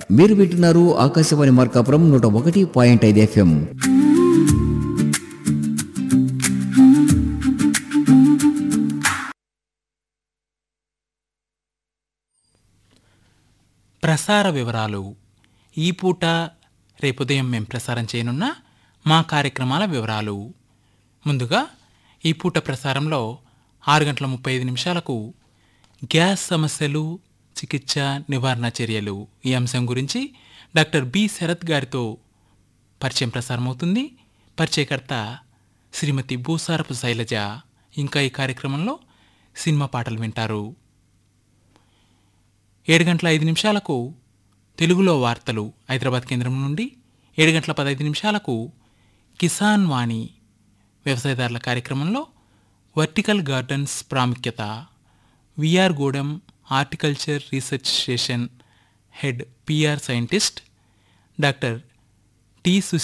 మీరు వింటున్నారు ఆకాశవాణి మార్కాపురం నూట ఒకటి పాయింట్ ఐదు ఎఫ్ఎం ప్రసార వివరాలు ఈ పూట రేపు ఉదయం మేము ప్రసారం చేయనున్న మా కార్యక్రమాల వివరాలు ముందుగా ఈ పూట ప్రసారంలో ఆరు గంటల ముప్పై ఐదు నిమిషాలకు గ్యాస్ సమస్యలు చికిత్స నివారణ చర్యలు ఈ అంశం గురించి డాక్టర్ బి శరత్ గారితో పరిచయం ప్రసారమవుతుంది పరిచయకర్త శ్రీమతి భూసారపు శైలజ ఇంకా ఈ కార్యక్రమంలో సినిమా పాటలు వింటారు ఏడు గంటల ఐదు నిమిషాలకు తెలుగులో వార్తలు హైదరాబాద్ కేంద్రం నుండి ఏడు గంటల పదహైదు నిమిషాలకు కిసాన్ వాణి వ్యవసాయదారుల కార్యక్రమంలో వర్టికల్ గార్డెన్స్ ప్రాముఖ్యత VR Gudem horticulture research station head PR scientist doctor T Sushi